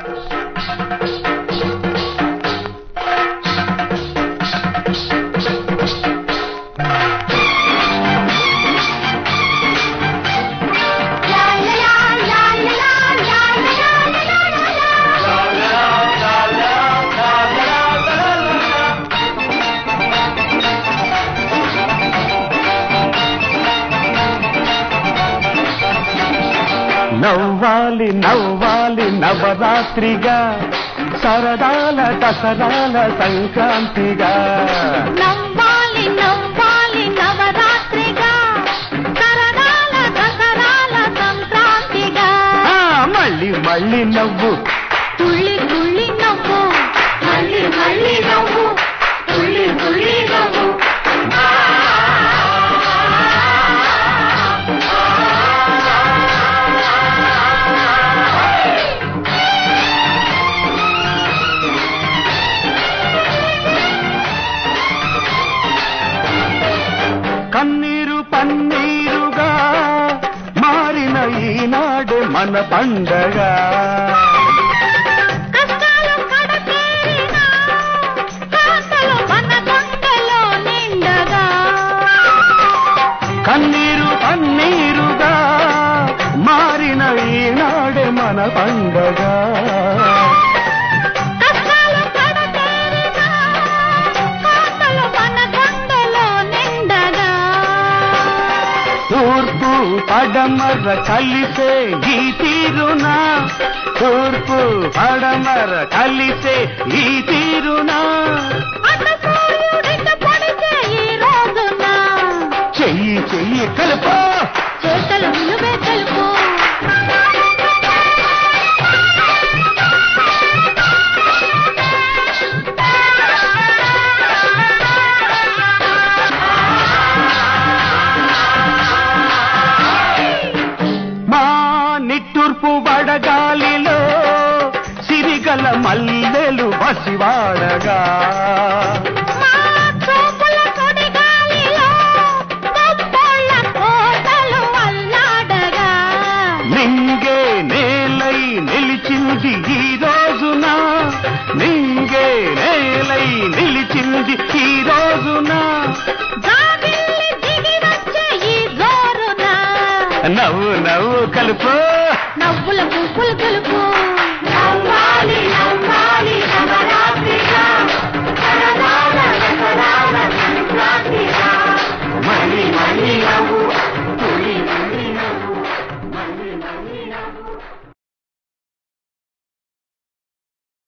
నవ్వాలి నవ్వాలి నవరాత్రిగా సరదాల దసరాల సంక్రాంతిగా నవ్వాలి నవ్వాలి నవరాత్రిగా సరదాల దసరాల సంక్రాంతిగా ఆ, మళ్ళీ మళ్ళీ నవ్వు తుళ్ళి తుళ్ళి నవ్వు మళ్ళీ మళ్ళీ నవ్వు తుళ్ళి తుళ్ళి నవ్వు కన్నీరు పన్నీరుగా మారిన ఈనాడు మన పండగ కష్టాలు కడతేరినా కాంతలు మన గుండెలో నిండగా కన్నీరు పన్నీరుగా మారిన ఈనాడు మన పండగ కష్టాలు కడతేరినా కాంతలు మన గుండెలో నిండగా తూర్పు పడమర కలిసే ఈ తీరునా తూర్పు పడమర కలిసే ఈ తీరునా అటు సూర్యుడికి పొడిచే ఈ రోజున చెయ్యి చెయ్యి కలుపు చేతలు విలువే తెలుపు మా నిట్టూర్పు వడగాలిలో సిరిగల మల్లెలు బసివాడగా మా చూపుల సుడిగాలిలో గొప్పోళ్ళ కోటలు అల్లాడగా నింగే నేలై నిలిచింది ఈ రోజున నింగే నేలై నిలిచింది ఈ రోజున గావిల్లి దిగి వచ్చే ఈ జోరున నవ్వు నవ్వు కలుపు నవ్వుల పువ్వులు కలుపు